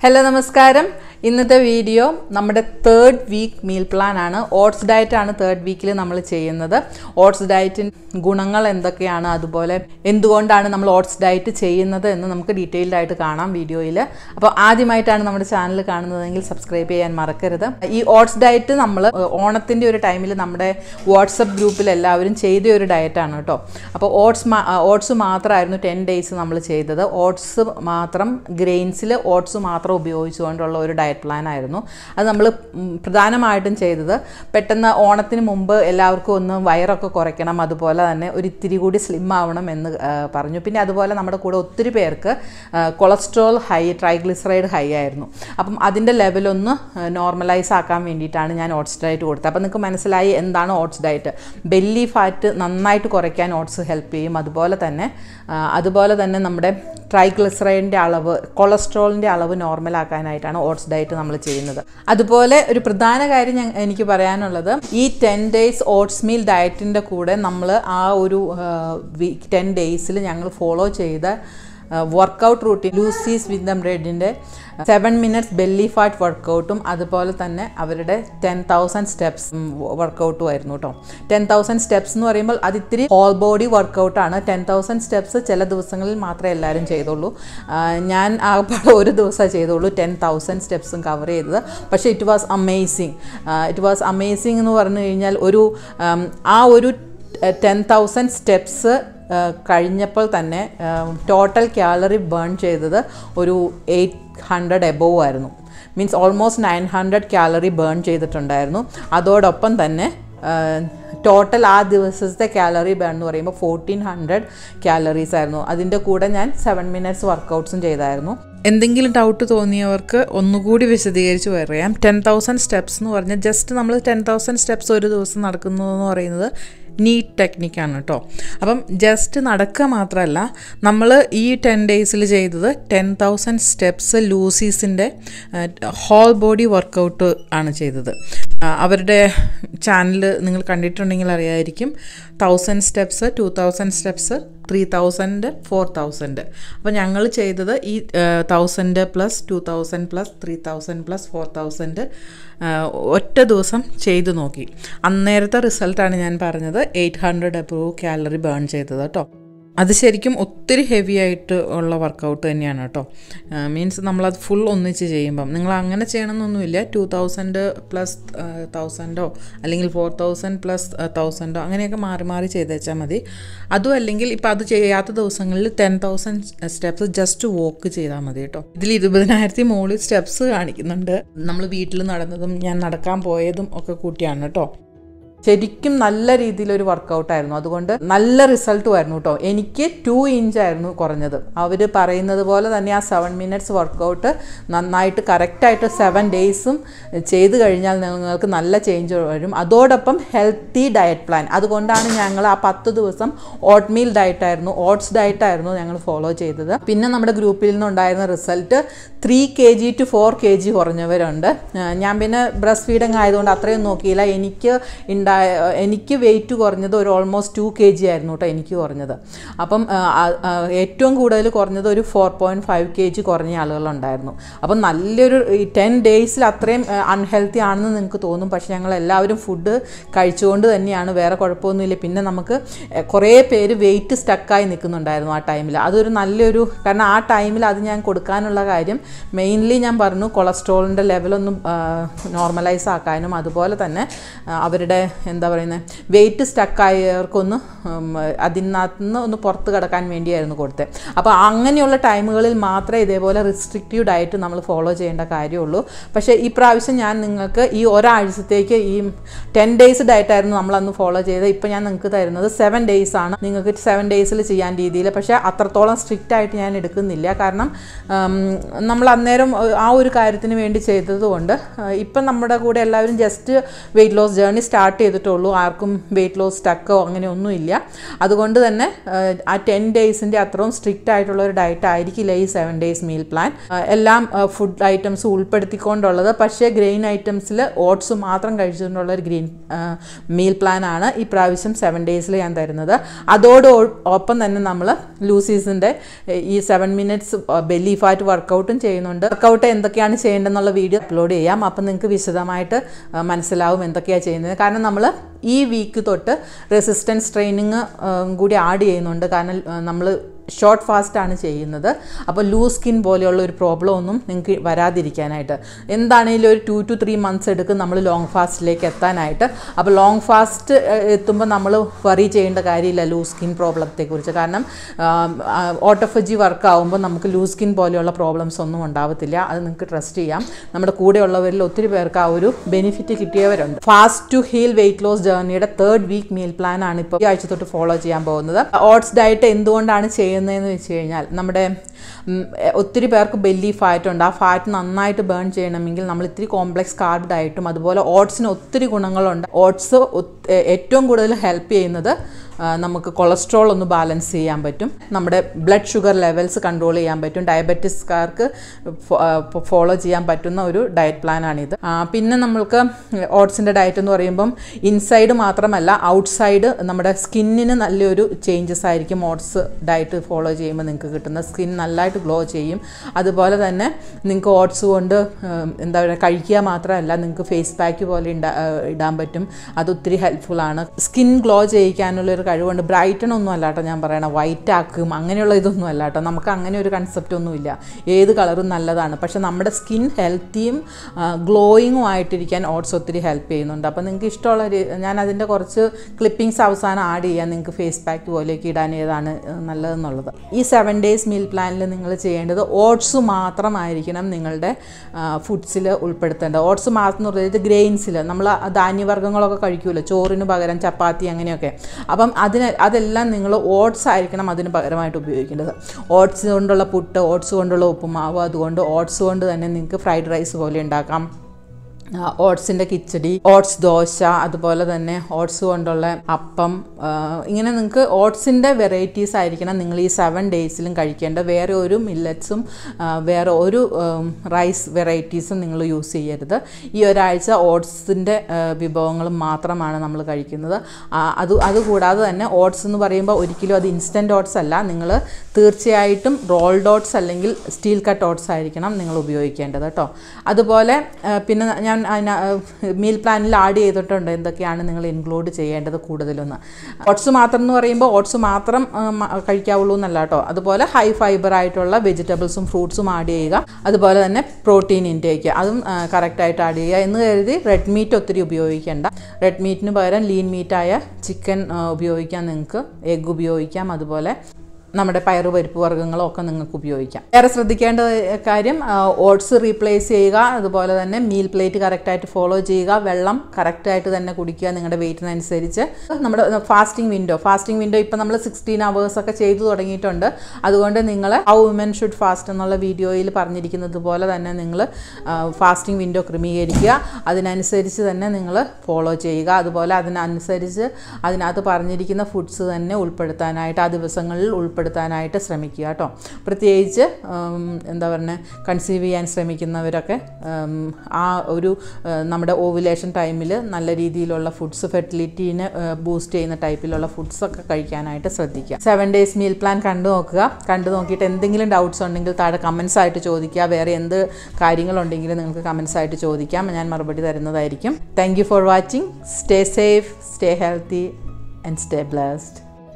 hello നമസ്കാരം ഇന്നത്തെ video നമ്മുടെ തേർഡ് വീക്ക് മീൽ പ്ലാൻ ആണ് ഓട്സ് ഡയറ്റ് ആണ് തേർഡ് വീക്കിൽ നമ്മൾ ചെയ്യുന്നത് ഓട്സ് ഡയറ്റിൻ്റെ ഗുണങ്ങൾ എന്തൊക്കെയാണ് അതുപോലെ എന്തുകൊണ്ടാണ് നമ്മൾ ഓട്സ് ഡയറ്റ് ചെയ്യുന്നത് എന്ന് നമുക്ക് ഡീറ്റെയിൽഡ് ആയിട്ട് കാണാം വീഡിയോയിൽ അപ്പോൾ ആദ്യമായിട്ടാണ് നമ്മുടെ ചാനൽ കാണുന്നതെങ്കിൽ സബ്സ്ക്രൈബ് ചെയ്യാൻ മറക്കരുത് ഈ ഓട്സ് ഡയറ്റ് നമ്മൾ ഓണത്തിൻ്റെ ഒരു ടൈമിൽ നമ്മുടെ വാട്സപ്പ് ഗ്രൂപ്പിൽ എല്ലാവരും ചെയ്ത ഒരു ഡയറ്റാണ് കേട്ടോ അപ്പോൾ ഓട്സ് ഓട്സ് മാത്രമായിരുന്നു ടെൻ ഡേയ്സ് നമ്മൾ ചെയ്തത് ഓട്സ് മാത്രം ഗ്രെയിൻസിൽ ഓട്സ് മാത്രം ഉപയോഗിച്ചുകൊണ്ടുള്ള ഒരു ഡയറ്റ് പ്ലാൻ ആയിരുന്നു അത് നമ്മൾ പ്രധാനമായിട്ടും ചെയ്തത് പെട്ടെന്ന് ഓണത്തിന് മുമ്പ് എല്ലാവർക്കും ഒന്ന് വയറൊക്കെ കുറയ്ക്കണം അതുപോലെ തന്നെ ഒരു ഇത്തിരി കൂടി സ്ലിം ആവണം എന്ന് ആ, പറഞ്ഞു പിന്നെ അതുപോലെ നമ്മുടെ കൂടെ ഒത്തിരി പേർക്ക് കൊളസ്ട്രോൾ ഹൈ ട്രൈഗ്ലിസറൈഡ് ഹൈ ആയിരുന്നു അപ്പം അതിൻ്റെ ലെവലൊന്ന് നോർമലൈസ് ആക്കാൻ വേണ്ടിയിട്ടാണ് ഞാൻ ഓട്സ് ഡയറ്റ് കൊടുത്തത് അപ്പം നിങ്ങൾക്ക് മനസ്സിലായി എന്താണ് ഓട്സ് ഡയറ്റ് ബെല്ലി ഫാറ്റ് നന്നായിട്ട് കുറയ്ക്കാൻ ഓട്സ് ഹെൽപ്പ് ചെയ്യും അതുപോലെ തന്നെ ആ, അതുപോലെ തന്നെ നമ്മുടെ ട്രൈഗ്ലിസറൈഡിൻ്റെ അളവ് കൊളസ്ട്രോളിൻ്റെ അളവ് നോർമൽ ആക്കാനായിട്ടാണ് ഓട്സ് ഡയറ്റ് നമ്മൾ ചെയ്യുന്നത് അതുപോലെ ഒരു പ്രധാന കാര്യം ഞാൻ എനിക്ക് പറയാനുള്ളത് ഈ ടെൻ ഡേയ്സ് ഓട്സ് മീൽ ഡയറ്റിൻ്റെ കൂടെ നമ്മൾ ആ ഒരു വീക്ക് ടെൻ ഡേയ്സിൽ ഞങ്ങൾ ഫോളോ ചെയ്ത workout routine Lucy's Wyndham റെഡിൻ്റെ സെവൻ മിനിറ്റ്സ് ബെല്ലി ഫാറ്റ് വർക്കൗട്ടും അതുപോലെ തന്നെ അവരുടെ ടെൻ തൗസൻഡ് സ്റ്റെപ്സ് വർക്കൗട്ടും ആയിരുന്നു കേട്ടോ ടെൻ തൗസൻഡ് സ്റ്റെപ്സ് എന്ന് പറയുമ്പോൾ അത് ഇത്തിരി ഹോൾ ബോഡി വർക്കൗട്ടാണ് ടെൻ തൗസൻഡ് സ്റ്റെപ്സ് ചില ദിവസങ്ങളിൽ മാത്രമേ എല്ലാവരും ചെയ്തുള്ളൂ ആ, ഞാൻ ആകപ്പാടെ ഒരു ദിവസമേ ചെയ്തുള്ളൂ ടെൻ തൗസൻഡ് സ്റ്റെപ്സും കവർ ചെയ്തത് പക്ഷേ it was amazing it was amazing എന്ന് പറഞ്ഞു കഴിഞ്ഞാൽ ഒരു ആം, ആ ഒരു ടെൻ തൗസൻഡ് സ്റ്റെപ്സ് കഴിഞ്ഞപ്പോൾ തന്നെ ടോട്ടൽ കാലറി ബേൺ ചെയ്തത് ഒരു എയ്റ്റ് ഹൺഡ്രഡ് എബോവ് ആയിരുന്നു means almost nine hundred calorie burn ചെയ്തിട്ടുണ്ടായിരുന്നു അതോടൊപ്പം തന്നെ ടോട്ടൽ ആ ദിവസത്തെ കാലറി ബേൺ എന്ന് പറയുമ്പോൾ ഫോർട്ടീൻ ഹൺഡ്രഡ് കാലറീസ് ആയിരുന്നു അതിൻ്റെ കൂടെ ഞാൻ സെവൻ മിനിറ്റ്സ് വർക്കൗട്ട്സും ചെയ്തായിരുന്നു എന്തെങ്കിലും ഡൗട്ട് തോന്നിയവർക്ക് ഒന്നുകൂടി വിശദീകരിച്ച് പറയാം ടെൻ തൗസൻഡ് സ്റ്റെപ്സ് എന്ന് പറഞ്ഞാൽ ജസ്റ്റ് നമ്മൾ ടെൻ തൗസൻഡ് സ്റ്റെപ്സ് ഒരു ദിവസം നടക്കുന്നു എന്ന് പറയുന്നത് നീറ്റ് ടെക്നിക്കാണ് കേട്ടോ അപ്പം ജസ്റ്റ് നടക്കുക മാത്രമല്ല നമ്മൾ ഈ ടെൻ ഡേയ്സിൽ ചെയ്തത് ടെൻ തൗസൻഡ് സ്റ്റെപ്സ് ലൂസീസിൻ്റെ ഹോൾ ബോഡി വർക്കൗട്ട് ആണ് ചെയ്തത് ആ, അവരുടെ ചാനൽ നിങ്ങൾ കണ്ടിട്ടുണ്ടെങ്കിൽ അറിയായിരിക്കും thousand steps two thousand steps three thousand four thousand അപ്പോൾ ഞങ്ങൾ ചെയ്തത് ഈ thousand plus two thousand plus three thousand plus four thousand ഒറ്റ ദിവസം ചെയ്തു നോക്കി അന്നേരത്തെ റിസൾട്ടാണ് ഞാൻ പറഞ്ഞത് eight hundred approve calorie burn ചെയ്തത് കേട്ടോ അത് ശരിക്കും ഒത്തിരി ഹെവി ആയിട്ട് ഉള്ള വർക്കൗട്ട് തന്നെയാണ് കേട്ടോ മീൻസ് നമ്മളത് ഫുൾ ഒന്നിച്ച് ചെയ്യുമ്പം നിങ്ങൾ അങ്ങനെ ചെയ്യണമെന്നൊന്നുമില്ല ടു തൗസൻഡ് പ്ലസ് തൗസൻഡോ അല്ലെങ്കിൽ ഫോർ തൗസൻഡ് പ്ലസ് തൗസൻഡോ അങ്ങനെയൊക്കെ മാറി മാറി ചെയ്തേച്ചാൽ മതി അതും അല്ലെങ്കിൽ ഇപ്പം അത് ചെയ്യാത്ത ദിവസങ്ങളിൽ ten thousand steps just walk ചെയ്താൽ മതി കേട്ടോ ഇതിൽ ഇരുപതിനായിരത്തി മുകളിൽ സ്റ്റെപ്സ് കാണിക്കുന്നുണ്ട് നമ്മൾ വീട്ടിൽ നടന്നതും ഞാൻ നടക്കാൻ പോയതും ഒക്കെ കൂട്ടിയാണ് കേട്ടോ ശരിക്കും നല്ല രീതിയിലൊരു വർക്കൗട്ടായിരുന്നു അതുകൊണ്ട് നല്ല റിസൾട്ടും ആയിരുന്നു കേട്ടോ എനിക്ക് ടു ഇഞ്ച് ആയിരുന്നു കുറഞ്ഞത് അവർ പറയുന്നത് പോലെ തന്നെ ആ സെവൻ മിനിറ്റ്സ് വർക്കൗട്ട് നന്നായിട്ട് കറക്റ്റായിട്ട് സെവൻ ഡേയ്സും ചെയ്ത് കഴിഞ്ഞാൽ നിങ്ങൾക്ക് നല്ല ചേഞ്ച് വരും അതോടൊപ്പം ഹെൽത്തി ഡയറ്റ് പ്ലാൻ അതുകൊണ്ടാണ് ഞങ്ങൾ ആ പത്ത് ദിവസം ഓട്ട് മീൽ ഡയറ്റ് ആയിരുന്നു ഓട്സ് ഡയറ്റ് ആയിരുന്നു ഞങ്ങൾ ഫോളോ ചെയ്തത് പിന്നെ നമ്മുടെ ഗ്രൂപ്പിൽ നിന്നുണ്ടായിരുന്ന result three K G two four K G കുറഞ്ഞവരുണ്ട് ആ, ഞാൻ പിന്നെ ബ്രസ്റ്റ് ഫീഡിങ് ആയതുകൊണ്ട് അത്രയും നോക്കിയില്ല എനിക്ക് ഉണ്ടായ എനിക്ക് വെയിറ്റ് കുറഞ്ഞത് ഒരു ഓൾമോസ്റ്റ് ടു കെ ജി ആയിരുന്നു കേട്ടോ എനിക്ക് കുറഞ്ഞത് അപ്പം ആ, ആ, ഏറ്റവും കൂടുതൽ കുറഞ്ഞത് ഒരു four point five K G കുറഞ്ഞ ആളുകളുണ്ടായിരുന്നു അപ്പം നല്ലൊരു ടെൻ ഡേയ്സിൽ അത്രയും അൺഹെൽത്തി ആണെന്ന് നിങ്ങൾക്ക് തോന്നും പക്ഷേ ഞങ്ങൾ എല്ലാവരും ഫുഡ് കഴിച്ചുകൊണ്ട് തന്നെയാണ് വേറെ കുഴപ്പമൊന്നുമില്ല പിന്നെ നമുക്ക് എ, കുറേ പേര് വെയിറ്റ് സ്റ്റക്കായി നിൽക്കുന്നുണ്ടായിരുന്നു ആ ടൈമിൽ അതൊരു നല്ലൊരു കാരണം ആ ടൈമിൽ അത് ഞാൻ കൊടുക്കാനുള്ള കാര്യം മെയിൻലി ഞാൻ പറഞ്ഞു കൊളസ്ട്രോളിൻ്റെ ലെവലൊന്നും നോർമലൈസ് ആക്കാനും അതുപോലെ തന്നെ ആ, അവരുടെ എന്താ പറയുന്നത് വെയിറ്റ് സ്റ്റക്കായവർക്കൊന്ന് അതിനകത്ത് നിന്ന് ഒന്ന് പുറത്ത് കിടക്കാൻ വേണ്ടിയായിരുന്നു കൊടുത്തത് അപ്പോൾ അങ്ങനെയുള്ള ടൈമുകളിൽ മാത്രമേ ഇതേപോലെ റിസ്ട്രിക്റ്റീവ് ഡയറ്റ് നമ്മൾ ഫോളോ ചെയ്യേണ്ട കാര്യമുള്ളൂ പക്ഷേ ഈ പ്രാവശ്യം ഞാൻ നിങ്ങൾക്ക് ഈ ഒരാഴ്ചത്തേക്ക് ഈ ടെൻ ഡേയ്സ് ഡയറ്റായിരുന്നു നമ്മൾ അന്ന് ഫോളോ ചെയ്തത് ഇപ്പോൾ ഞാൻ നിങ്ങൾക്ക് തരുന്നത് സെവൻ ഡേയ്സ് ആണ് നിങ്ങൾക്ക് സെവൻ ഡേയ്സിൽ ചെയ്യാൻ രീതിയിൽ പക്ഷേ അത്രത്തോളം സ്ട്രിക്റ്റ് ആയിട്ട് ഞാൻ എടുക്കുന്നില്ല കാരണം ഉം, നമ്മൾ അന്നേരം ആ ഒരു കാര്യത്തിന് വേണ്ടി ചെയ്തതുകൊണ്ട് ഇപ്പം നമ്മുടെ കൂടെ എല്ലാവരും just weight loss journey start ചെയ്തിട്ടുള്ളൂ ആർക്കും വെയിറ്റ് ലോസ് സ്റ്റക്കോ അങ്ങനെ ഒന്നുമില്ല അതുകൊണ്ട് തന്നെ ഏഹ്, ആ ടെൻ ഡേയ്സിൻ്റെ അത്രയും സ്ട്രിക്റ്റ് ആയിട്ടുള്ള ഒരു ഡയറ്റ് ആയിരിക്കില്ല ഈ സെവൻ ഡേയ്സ് മീൽ പ്ലാൻ എല്ലാം ഫുഡ് ഐറ്റംസ് ഉൾപ്പെടുത്തിക്കൊണ്ടുള്ളത് പക്ഷേ ഗ്രെയിൻ ഐറ്റംസിൽ ഓട്സ് മാത്രം കഴിച്ചുകൊണ്ടുള്ള ഒരു ഗ്രീൻ മീൽ പ്ലാൻ ആണ് ഈ പ്രാവശ്യം സെവൻ ഡേയ്സിൽ ഞാൻ തരുന്നത് അതോട് ഒ- ഒപ്പം തന്നെ നമ്മൾ ലൂസീസിൻ്റെ ഈ സെവൻ മിനിറ്റ്സ് ബെല്ലി ഫാറ്റ് വർക്കൗട്ടും ചെയ്യുന്നുണ്ട് വർക്കൗട്ട് എന്തൊക്കെയാണ് ചെയ്യേണ്ടതെന്നുള്ള വീഡിയോ അപ്ലോഡ് ചെയ്യാം അപ്പം നിങ്ങൾക്ക് വിശദമായിട്ട് ആ, മനസ്സിലാവും എന്തൊക്കെയാണ് ചെയ്യുന്നത് കാരണം നമ്മൾ ഈ വീക്ക് തൊട്ട് റെസിസ്റ്റൻസ് ട്രെയിനിങ് കൂടി ആഡ് ചെയ്യുന്നുണ്ട് കാരണം നമ്മൾ ഷോർട്ട് ഫാസ്റ്റ് ആണ് ചെയ്യുന്നത് അപ്പോൾ ലൂസ് സ്കിൻ പോലെയുള്ള ഒരു പ്രോബ്ലം ഒന്നും നിങ്ങൾക്ക് വരാതിരിക്കാനായിട്ട് എന്താണെങ്കിലും ഒരു ടു ടു ത്രീ മന്ത്സ് എടുക്കും നമ്മൾ ലോങ് ഫാസ്റ്റിലേക്ക് എത്താനായിട്ട് അപ്പോൾ ലോങ് ഫാസ്റ്റ് എത്തുമ്പോൾ നമ്മൾ വറി ചെയ്യേണ്ട കാര്യമില്ല ലൂസ് സ്കിൻ പ്രോബ്ലത്തെക്കുറിച്ച് കാരണം ഓട്ടോഫജി വർക്ക് ആകുമ്പോൾ നമുക്ക് ലൂസ് സ്കിൻ പോലെയുള്ള പ്രോബ്ലംസ് ഒന്നും ഉണ്ടാവത്തില്ല അത് നിങ്ങൾക്ക് ട്രസ്റ്റ് ചെയ്യാം നമ്മുടെ കൂടെയുള്ളവരിൽ ഒത്തിരി പേർക്ക് ആ ഒരു ബെനിഫിറ്റ് കിട്ടിയവരുണ്ട് fast to heal weight loss ജേർണിയുടെ തേർഡ് വീക്ക് മീൽ പ്ലാൻ ആണ് ഇപ്പോൾ ഈ ആഴ്ച തൊട്ട് ഫോളോ ചെയ്യാൻ പോകുന്നത് ഓട്സ് ഡയറ്റ് എന്തുകൊണ്ടാണ് ചെയ്യുന്നതെന്ന് വെച്ച് കഴിഞ്ഞാൽ നമ്മുടെ ഉം, ഒത്തിരി പേർക്ക് ബെല്ലി ഫാറ്റ് ഉണ്ട് ആ ഫാറ്റ് നന്നായിട്ട് ബേൺ ചെയ്യണമെങ്കിൽ നമ്മൾ ഇത്തിരി കോംപ്ലക്സ് കാർബ് ഡയറ്റും അതുപോലെ ഓട്സിന് ഒത്തിരി ഗുണങ്ങളുണ്ട് ഓട്സ് ഏറ്റവും കൂടുതൽ ഹെൽപ്പ് ചെയ്യുന്നത് ആ, നമുക്ക് കൊളസ്ട്രോൾ ഒന്ന് ബാലൻസ് ചെയ്യാൻ പറ്റും നമ്മുടെ ബ്ലഡ് ഷുഗർ ലെവൽസ് കൺട്രോൾ ചെയ്യാൻ പറ്റും ഡയബറ്റിസ്കാർക്ക് ഫോളോ ചെയ്യാൻ പറ്റുന്ന ഒരു ഡയറ്റ് പ്ലാനാണിത് ആ, പിന്നെ നമ്മൾക്ക് ഓട്സിൻ്റെ ഡയറ്റ് എന്ന് പറയുമ്പം ഇൻസൈഡ് മാത്രമല്ല ഔട്ട്സൈഡ് നമ്മുടെ സ്കിന്നിന് നല്ലൊരു ചേഞ്ചസ് ആയിരിക്കും ഓട്സ് ഡയറ്റ് ഫോളോ ചെയ്യുമ്പോൾ നിങ്ങൾക്ക് കിട്ടുന്ന സ്കിൻ നല്ലതായിട്ട് ഗ്ലോ ചെയ്യും അതുപോലെ തന്നെ നിങ്ങൾക്ക് ഓട്സ് കൊണ്ട് ഉം, എന്താ പറയുക കഴിക്കുക മാത്രമല്ല നിങ്ങൾക്ക് ഫേസ് പാക്ക് പോലെ ഇണ്ടാ- ആ, ഇടാൻ പറ്റും അത് ഒത്തിരി ഹെൽപ്ഫുൾ ആണ് സ്കിൻ ഗ്ലോ ചെയ്യിക്കാനുള്ള ഒരു കഴിവുണ്ട് ബ്രൈറ്റൺ ഒന്നും അല്ല കേട്ടോ ഞാൻ പറയണ വൈറ്റ് ആക്കും അങ്ങനെയുള്ള ഇതൊന്നും അല്ല കേട്ടോ നമുക്ക് അങ്ങനെ ഒരു കൺസെപ്റ്റ് ഒന്നുമില്ല ഏത് കളറും നല്ലതാണ് പക്ഷെ നമ്മുടെ സ്കിൻ ഹെൽത്തിയും ഗ്ലോയിങ്ങും ആയിട്ടിരിക്കാൻ ഓട്സ് ഒത്തിരി ഹെൽപ്പ് ചെയ്യുന്നുണ്ട് അപ്പോൾ നിങ്ങൾക്ക് ഇഷ്ടമുള്ള ഒരു ഞാൻ അതിൻ്റെ കുറച്ച് ക്ലിപ്പിങ്സ് അവസാനം ആഡ് ചെയ്യാം നിങ്ങൾക്ക് ഫേസ് പാക്ക് പോലെയൊക്കെ ഇടാൻ ഏതാണ് ഏഹ്, നല്ലതെന്നുള്ളത് ഈ സെവൻ ഡേയ്സ് മീൽ പ്ലാനിൽ നിങ്ങൾ ചെയ്യേണ്ടത് ഓട്സ് മാത്രമായിരിക്കണം നിങ്ങളുടെ ഫുഡ്സിൽ ഉൾപ്പെടുത്തേണ്ടത് ഓട്സ് മാത്രം എന്ന് പറയുന്നത് ഗ്രെയിൻസിൽ നമ്മൾ ധാന്യവർഗ്ഗങ്ങളൊക്കെ കഴിക്കുമല്ലോ ചോറിന് പകരം ചപ്പാത്തി അങ്ങനെയൊക്കെ അപ്പം അതിന് അതെല്ലാം നിങ്ങൾ ഓട്സ് ആയിരിക്കണം അതിന് പകരമായിട്ട് ഉപയോഗിക്കേണ്ടത് ഓട്സ് കൊണ്ടുള്ള പുട്ട് ഓട്സ് കൊണ്ടുള്ള ഉപ്പുമാവ് അതുകൊണ്ട് ഓട്സ് കൊണ്ട് തന്നെ നിങ്ങൾക്ക് ഫ്രൈഡ് റൈസ് പോലെ ഉണ്ടാക്കാം ഓട്സിൻ്റെ കിച്ചടി ഓട്സ് ദോശ അതുപോലെ തന്നെ ഓട്സ് കൊണ്ടുള്ള അപ്പം ആ, ഇങ്ങനെ നിങ്ങൾക്ക് ഓട്സിൻ്റെ വെറൈറ്റീസ് ആയിരിക്കണം നിങ്ങൾ ഈ സെവൻ ഡേയ്സിലും കഴിക്കേണ്ട വേറെ ഒരു മില്ലറ്റ്സും വേറെ ഒരു റൈസ് വെറൈറ്റീസും നിങ്ങൾ യൂസ് ചെയ്യരുത് ഈ ഒരാഴ്ച ഓട്സിൻ്റെ വിഭവങ്ങളും മാത്രമാണ് നമ്മൾ കഴിക്കുന്നത് ആ, അത് അതുകൂടാതെ തന്നെ ഓട്സ് എന്ന് പറയുമ്പോൾ ഒരിക്കലും അത് ഇൻസ്റ്റൻറ്റ് ഓട്സ് അല്ല നിങ്ങൾ തീർച്ചയായിട്ടും റോൾഡ് ഓട്സ് അല്ലെങ്കിൽ സ്റ്റീൽ കട്ട് ഓട്സ് ആയിരിക്കണം നിങ്ങൾ ഉപയോഗിക്കേണ്ടത് കേട്ടോ അതുപോലെ ആ, പിന്നെ ഞാൻ മീൽ പ്ലാനിൽ ആഡ് ചെയ്തിട്ടുണ്ട് എന്തൊക്കെയാണ് നിങ്ങൾ ഇൻക്ലൂഡ് ചെയ്യേണ്ടത് കൂടുതലൊന്ന് ഓട്സ് മാത്രം എന്ന് പറയുമ്പോൾ ഓട്സ് മാത്രം ആ, മ- കഴിക്കാവുള്ളൂ എന്നല്ല കേട്ടോ അതുപോലെ ഹൈ ഫൈബർ ആയിട്ടുള്ള വെജിറ്റബിൾസും ഫ്രൂട്ട്സും ആഡ് ചെയ്യുക അതുപോലെ തന്നെ പ്രോട്ടീൻ ഇൻടേക്ക് അതും കറക്റ്റായിട്ട് ആഡ് ചെയ്യുക എന്ന് കരുതി റെഡ് മീറ്റ് ഒത്തിരി ഉപയോഗിക്കേണ്ട റെഡ് മീറ്റിന് പകരം ലീൻ മീറ്റായ ചിക്കൻ ഉപയോഗിക്കാം നിങ്ങൾക്ക് എഗ്ഗ് ഉപയോഗിക്കാം അതുപോലെ നമ്മുടെ പയറ് പരിപ്പ് വർഗ്ഗങ്ങളും ഒക്കെ നിങ്ങൾക്ക് ഉപയോഗിക്കാം വേറെ ശ്രദ്ധിക്കേണ്ട കാര്യം ഓട്സ് റീപ്ലേസ് ചെയ്യുക അതുപോലെ തന്നെ മീൽ പ്ലേറ്റ് കറക്റ്റായിട്ട് ഫോളോ ചെയ്യുക വെള്ളം കറക്റ്റായിട്ട് തന്നെ കുടിക്കുക നിങ്ങളുടെ വെയിറ്റിനനുസരിച്ച് നമ്മുടെ ഫാസ്റ്റിംഗ് വിൻഡോ ഫാസ്റ്റിംഗ് വിൻഡോ ഇപ്പം നമ്മൾ സിക്സ്റ്റീൻ അവേഴ്സ് ഒക്കെ ചെയ്തു തുടങ്ങിയിട്ടുണ്ട് അതുകൊണ്ട് നിങ്ങൾ ഹൗ വുമൻ ഷുഡ് ഫാസ്റ്റ് എന്നുള്ള വീഡിയോയിൽ പറഞ്ഞിരിക്കുന്നത് പോലെ തന്നെ നിങ്ങൾ ഫാസ്റ്റിംഗ് വിൻഡോ ക്രമീകരിക്കുക അതിനനുസരിച്ച് തന്നെ നിങ്ങൾ ഫോളോ ചെയ്യുക അതുപോലെ അതിനനുസരിച്ച് അതിനകത്ത് പറഞ്ഞിരിക്കുന്ന ഫുഡ്സ് തന്നെ ഉൾപ്പെടുത്താനായിട്ട് ആ ദിവസങ്ങളിൽ ഉൾപ്പെടുത്താനായിട്ട് ശ്രമിക്കുക കേട്ടോ പ്രത്യേകിച്ച് ഉം, എന്താ പറയുക കൺസീവ് ചെയ്യാൻ ശ്രമിക്കുന്നവരൊക്കെ ഉം, ആ ഒരു ഏഹ്, നമ്മുടെ ഓവുലേഷൻ ടൈമിൽ നല്ല രീതിയിലുള്ള ഫുഡ്സ് ഫെർട്ടിലിറ്റീനെ ബൂസ്റ്റ് ചെയ്യുന്ന ടൈപ്പിലുള്ള ഫുഡ്സൊക്കെ കഴിക്കാനായിട്ട് ശ്രദ്ധിക്കുക സെവൻ ഡേയ്സ് മീൽ പ്ലാൻ കണ്ടു നോക്കുക കണ്ടു നോക്കിയിട്ട് എന്തെങ്കിലും ഡൗട്ട്സ് ഉണ്ടെങ്കിൽ താഴെ കമൻസ് ആയിട്ട് ചോദിക്കുക വേറെ എന്ത് കാര്യങ്ങളുണ്ടെങ്കിലും നിങ്ങൾക്ക് കമൻസ് ആയിട്ട് ചോദിക്കാം ഞാൻ മറുപടി തരുന്നതായിരിക്കും thank you for watching stay safe stay healthy and stay blessed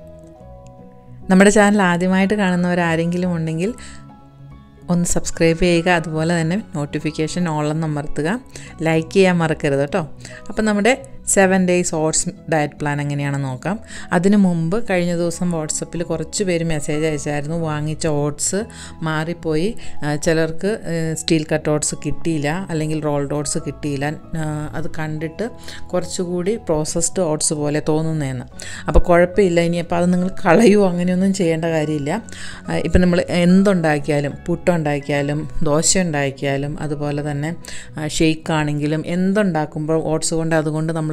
നമ്മുടെ ചാനൽ ആദ്യമായിട്ട് കാണുന്നവരാരെങ്കിലും ഉണ്ടെങ്കിൽ ഒന്ന് സബ്സ്ക്രൈബ് ചെയ്യുക അതുപോലെ തന്നെ നോട്ടിഫിക്കേഷൻ ഓളെന്ന് അമർത്തുക ലൈക്ക് ചെയ്യാൻ മറക്കരുത് കേട്ടോ അപ്പം നമ്മുടെ seven days oats diet plan എങ്ങനെയാണെന്ന് നോക്കാം അതിനു മുമ്പ് കഴിഞ്ഞ ദിവസം വാട്സപ്പിൽ കുറച്ച് പേര് മെസ്സേജ് അയച്ചായിരുന്നു വാങ്ങിച്ച ഓട്സ് മാറിപ്പോയി ആ, ചിലർക്ക് സ്റ്റീൽ കട്ട് ഓട്സ് കിട്ടിയില്ല അല്ലെങ്കിൽ റോൾഡ് ഓട്സ് കിട്ടിയില്ല ആ, അത് കണ്ടിട്ട് കുറച്ചുകൂടി പ്രോസസ്ഡ് ഓട്സ് പോലെ തോന്നുന്നതെന്ന് അപ്പോൾ കുഴപ്പമില്ല ഇനിയപ്പോൾ അത് നിങ്ങൾ കളയുമോ അങ്ങനെയൊന്നും ചെയ്യേണ്ട കാര്യമില്ല ആ, ഇപ്പം നമ്മൾ എന്തുണ്ടാക്കിയാലും പുട്ടുണ്ടാക്കിയാലും ദോശ ഉണ്ടാക്കിയാലും അതുപോലെ തന്നെ ഷെയ്ക്ക് ആണെങ്കിലും എന്തുണ്ടാക്കുമ്പോൾ ഓട്സ് കൊണ്ട് അതുകൊണ്ട് നമ്മൾ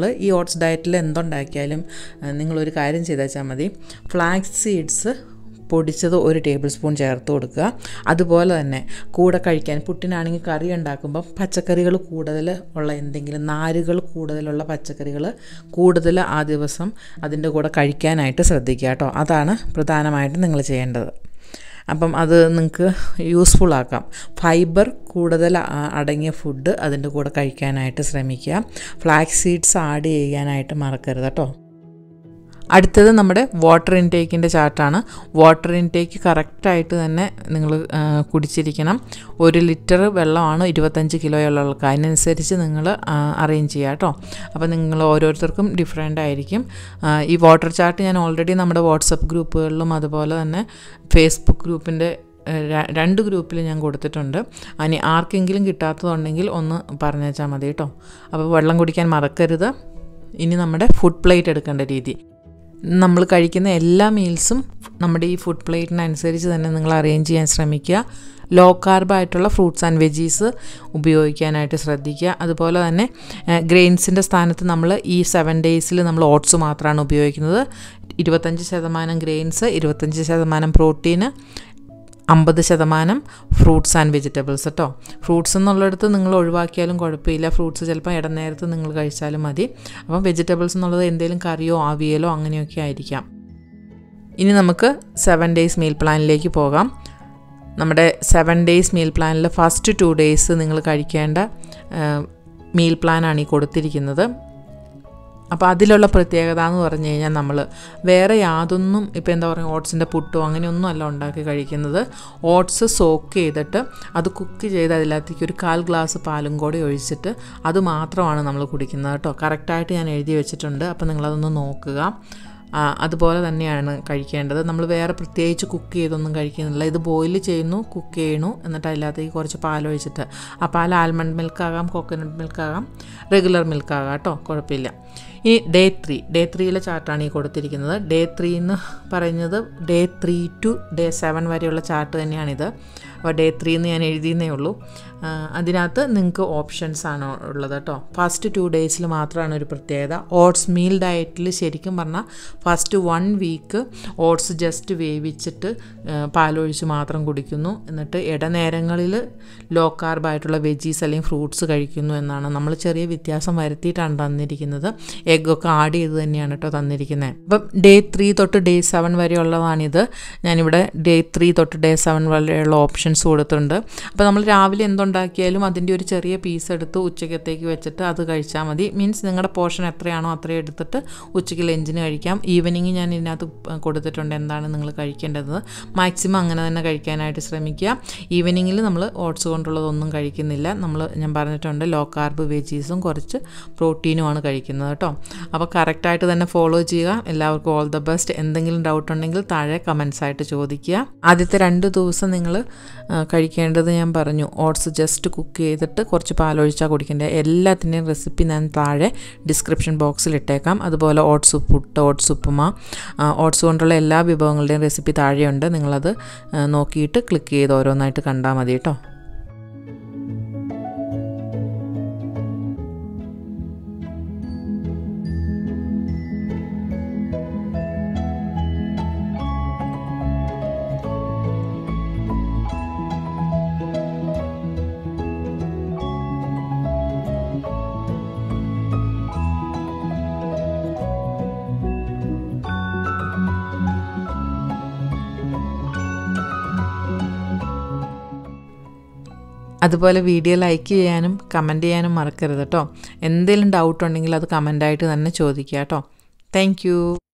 നമ്മൾ ഈ ഓട്സ് ഡയറ്റിൽ എന്തുണ്ടാക്കിയാലും ആ, നിങ്ങളൊരു കാര്യം ചെയ്താൽ വെച്ചാൽ മതി ഫ്ലാക്സ് സീഡ്സ് പൊടിച്ചത് ഒരു ടേബിൾ സ്പൂൺ ചേർത്ത് കൊടുക്കുക അതുപോലെ തന്നെ കൂടെ കഴിക്കാൻ പുട്ടിനാണെങ്കിൽ കറി ഉണ്ടാക്കുമ്പോൾ പച്ചക്കറികൾ കൂടുതൽ ഉള്ള എന്തെങ്കിലും നാരുകൾ കൂടുതലുള്ള പച്ചക്കറികൾ കൂടുതൽ ആ ദിവസം അതിൻ്റെ കൂടെ കഴിക്കാനായിട്ട് ശ്രദ്ധിക്കുക കേട്ടോ അതാണ് പ്രധാനമായിട്ടും നിങ്ങൾ ചെയ്യേണ്ടത് അപ്പം അത് നിങ്ങൾക്ക് യൂസ്ഫുൾ ആക്കാം ഫൈബർ കൂടുതൽ ആ- അടങ്ങിയ ഫുഡ് അതിൻ്റെ കൂടെ കഴിക്കാനായിട്ട് ശ്രമിക്കുക ഫ്ലാക്സ് സീഡ്സ് ആഡ് ചെയ്യാനായിട്ട് മറക്കരുത് കേട്ടോ അടുത്തത് നമ്മുടെ വാട്ടർ ഇൻടേക്കിൻ്റെ ചാർട്ടാണ് വാട്ടർ ഇൻടേക്ക് കറക്റ്റായിട്ട് തന്നെ നിങ്ങൾ കുടിച്ചിരിക്കണം ഒരു ലിറ്റർ വെള്ളമാണ് ഇരുപത്തഞ്ച് കിലോയുള്ള ആൾക്ക് അതിനനുസരിച്ച് നിങ്ങൾ അറേഞ്ച് ചെയ്യുക കേട്ടോ അപ്പോൾ നിങ്ങൾ ഓരോരുത്തർക്കും ഡിഫറെൻ്റ് ആയിരിക്കും ആ, ഈ വാട്ടർ ചാർട്ട് ഞാൻ ഓൾറെഡി നമ്മുടെ വാട്സപ്പ് ഗ്രൂപ്പുകളിലും അതുപോലെ തന്നെ ഫേസ്ബുക്ക് ഗ്രൂപ്പിൻ്റെ ര- രണ്ട് ഗ്രൂപ്പിൽ ഞാൻ കൊടുത്തിട്ടുണ്ട് ഇനി ആർക്കെങ്കിലും കിട്ടാത്തതുണ്ടെങ്കിൽ ഒന്ന് പറഞ്ഞേച്ചാൽ മതി കേട്ടോ അപ്പോൾ വെള്ളം കുടിക്കാൻ മറക്കരുത് ഇനി നമ്മുടെ ഫുഡ് പ്ലേറ്റ് എടുക്കേണ്ട രീതി നമ്മൾ കഴിക്കുന്ന എല്ലാ മീൽസും നമ്മുടെ ഈ ഫുഡ് പ്ലേറ്റിനനുസരിച്ച് തന്നെ നിങ്ങൾ അറേഞ്ച് ചെയ്യാൻ ശ്രമിക്കുക ലോ കാർബായിട്ടുള്ള ഫ്രൂട്ട്സ് ആൻഡ് വെജീസ് ഉപയോഗിക്കാനായിട്ട് ശ്രദ്ധിക്കുക അതുപോലെ തന്നെ ഗ്രെയിൻസിൻ്റെ സ്ഥാനത്ത് നമ്മൾ ഈ സെവൻ ഡേയ്സിൽ നമ്മൾ ഓട്സ് മാത്രമാണ് ഉപയോഗിക്കുന്നത് ഇരുപത്തഞ്ച് ശതമാനം ഗ്രെയിൻസ് ഇരുപത്തഞ്ച് ശതമാനം പ്രോട്ടീന് അമ്പത് ശതമാനം ഫ്രൂട്ട്സ് ആൻഡ് വെജിറ്റബിൾസ് കേട്ടോ ഫ്രൂട്ട്സ് എന്നുള്ളിടത്ത് നിങ്ങൾ ഒഴിവാക്കിയാലും കുഴപ്പമില്ല ഫ്രൂട്ട്സ് ചിലപ്പോൾ ഇടനേരത്ത് നിങ്ങൾ കഴിച്ചാലും മതി അപ്പം വെജിറ്റബിൾസ് എന്നുള്ളത് എന്തെങ്കിലും കറിയോ ആവിയലോ അങ്ങനെയൊക്കെ ആയിരിക്കാം ഇനി നമുക്ക് സെവൻ ഡേയ്സ് മീൽ പ്ലാനിലേക്ക് പോകാം നമ്മുടെ സെവൻ ഡേയ്സ് മീൽ പ്ലാനിൽ ഫസ്റ്റ് ടു ഡേയ്സ് നിങ്ങൾ കഴിക്കേണ്ട മീൽ പ്ലാനാണ് ഈ കൊടുത്തിരിക്കുന്നത് അപ്പോൾ അതിലുള്ള പ്രത്യേകത എന്ന് പറഞ്ഞു കഴിഞ്ഞാൽ നമ്മൾ വേറെ യാതൊന്നും ഇപ്പോൾ എന്താ പറയുക ഓട്സിൻ്റെ പുട്ടോ അങ്ങനെയൊന്നും അല്ല ഉണ്ടാക്കി കഴിക്കുന്നത് ഓട്സ് സോക്ക് ചെയ്തിട്ട് അത് കുക്ക് ചെയ്ത് അതിനകത്തേക്ക് ഒരു കാൽ ഗ്ലാസ് പാലും കൂടി ഒഴിച്ചിട്ട് അത് മാത്രമാണ് നമ്മൾ കുടിക്കുന്നത് കേട്ടോ കറക്റ്റായിട്ട് ഞാൻ എഴുതി വെച്ചിട്ടുണ്ട് അപ്പോൾ നിങ്ങളതൊന്ന് നോക്കുക ആ, അതുപോലെ തന്നെയാണ് കഴിക്കേണ്ടത് നമ്മൾ വേറെ പ്രത്യേകിച്ച് കുക്ക് ചെയ്തൊന്നും കഴിക്കുന്നില്ല ഇത് ബോയിൽ ചെയ്യുന്നു കുക്ക് ചെയ്യണു എന്നിട്ട് അതിനകത്തേക്ക് കുറച്ച് പാലൊഴിച്ചിട്ട് ആ പാൽ ആൽമണ്ട് മിൽക്കാകാം കോക്കനട്ട് മിൽക്കാകാം റെഗുലർ മിൽക്കാകാം കേട്ടോ കുഴപ്പമില്ല ഇനി ഡേ ത്രീ ഡേ ത്രീയിലെ ചാർട്ടാണ് ഈ കൊടുത്തിരിക്കുന്നത് ഡേ ത്രീ എന്ന് പറയുന്നത് day three to day seven വരെയുള്ള ചാർട്ട് തന്നെയാണിത് അപ്പോൾ ഡേ ത്രീ എന്ന് ഞാൻ എഴുതിയെന്നേ ഉള്ളൂ ആ, അതിനകത്ത് നിങ്ങൾക്ക് ഓപ്ഷൻസ് ആണ് ഉള്ളത് കേട്ടോ ഫസ്റ്റ് ടു ഡേയ്സിൽ മാത്രമാണ് ഒരു പ്രത്യേകത ഓട്സ് മീൽ ഡയറ്റിൽ ശരിക്കും പറഞ്ഞാൽ first one week oats just വേവിച്ചിട്ട് ആ, പാലൊഴിച്ച് മാത്രം കുടിക്കുന്നു എന്നിട്ട് ഇടനേരങ്ങളിൽ ലോ കാർബായിട്ടുള്ള വെജീസ് അല്ലെങ്കിൽ ഫ്രൂട്ട്സ് കഴിക്കുന്നു എന്നാണ് നമ്മൾ ചെറിയ വ്യത്യാസം വരുത്തിയിട്ടാണ് തന്നിരിക്കുന്നത് എഗ്ഗൊക്കെ ആഡ് ചെയ്ത് തന്നെയാണ് കേട്ടോ തന്നിരിക്കുന്നത് അപ്പം ഡേ ത്രീ തൊട്ട് ഡേ സെവൻ വരെയുള്ളതാണിത് ഞാനിവിടെ ഡേ ത്രീ തൊട്ട് ഡേ സെവൻ വരെയുള്ള ഓപ്ഷൻസ് കൊടുത്തിട്ടുണ്ട് അപ്പോൾ നമ്മൾ രാവിലെ എന്തുണ്ടാക്കിയാലും അതിൻ്റെ ഒരു ചെറിയ പീസ് എടുത്ത് ഉച്ചക്കത്തേക്ക് വെച്ചിട്ട് അത് കഴിച്ചാൽ മതി മീൻസ് നിങ്ങളുടെ പോർഷൻ എത്രയാണോ അത്രയും എടുത്തിട്ട് ഉച്ചയ്ക്ക് ലഞ്ചിന് കഴിക്കാം ഈവനിങ് ഞാൻ ഇതിനകത്ത് കൊടുത്തിട്ടുണ്ട് എന്താണ് നിങ്ങൾ കഴിക്കേണ്ടത് മാക്സിമം അങ്ങനെ തന്നെ കഴിക്കാനായിട്ട് ശ്രമിക്കുക ഈവനിങ്ങിൽ നമ്മൾ ഓട്സ് കൊണ്ടുള്ളതൊന്നും കഴിക്കുന്നില്ല നമ്മൾ ഞാൻ പറഞ്ഞിട്ടുണ്ട് ലോ കാർബ് വെജീസും കുറച്ച് പ്രോട്ടീനുമാണ് കഴിക്കുന്നത് കേട്ടോ അപ്പോൾ കറക്റ്റായിട്ട് തന്നെ ഫോളോ ചെയ്യുക എല്ലാവർക്കും ഓൾ ദ ബെസ്റ്റ് എന്തെങ്കിലും ഡൗട്ട് ഉണ്ടെങ്കിൽ താഴെ കമൻസ് ആയിട്ട് ചോദിക്കുക ആദ്യത്തെ രണ്ട് ദിവസം നിങ്ങൾ കഴിക്കേണ്ടത് ഞാൻ പറഞ്ഞു ഓട്സ് ജസ്റ്റ് കുക്ക് ചെയ്തിട്ട് കുറച്ച് പാലൊഴിച്ചാൽ കുടിക്കേണ്ടത് എല്ലാത്തിൻ്റെയും റെസിപ്പി ഞാൻ താഴെ ഡിസ്ക്രിപ്ഷൻ ബോക്സിൽ ഇട്ടേക്കാം അതുപോലെ oats puttu oats upma oats കൊണ്ടുള്ള എല്ലാ വിഭവങ്ങളുടെയും റെസിപ്പി താഴെയുണ്ട് നിങ്ങളത് ആ, നോക്കിയിട്ട് ക്ലിക്ക് ചെയ്ത് ഓരോന്നായിട്ട് കണ്ടാൽ മതി കേട്ടോ അതുപോലെ വീഡിയോ ലൈക്ക് ചെയ്യാനും കമൻറ്റ് ചെയ്യാനും മറക്കരുത് കേട്ടോ എന്തെങ്കിലും ഡൗട്ട് ഉണ്ടെങ്കിൽ അത് കമൻ്റായിട്ട് തന്നെ ചോദിക്കുക കേട്ടോ താങ്ക്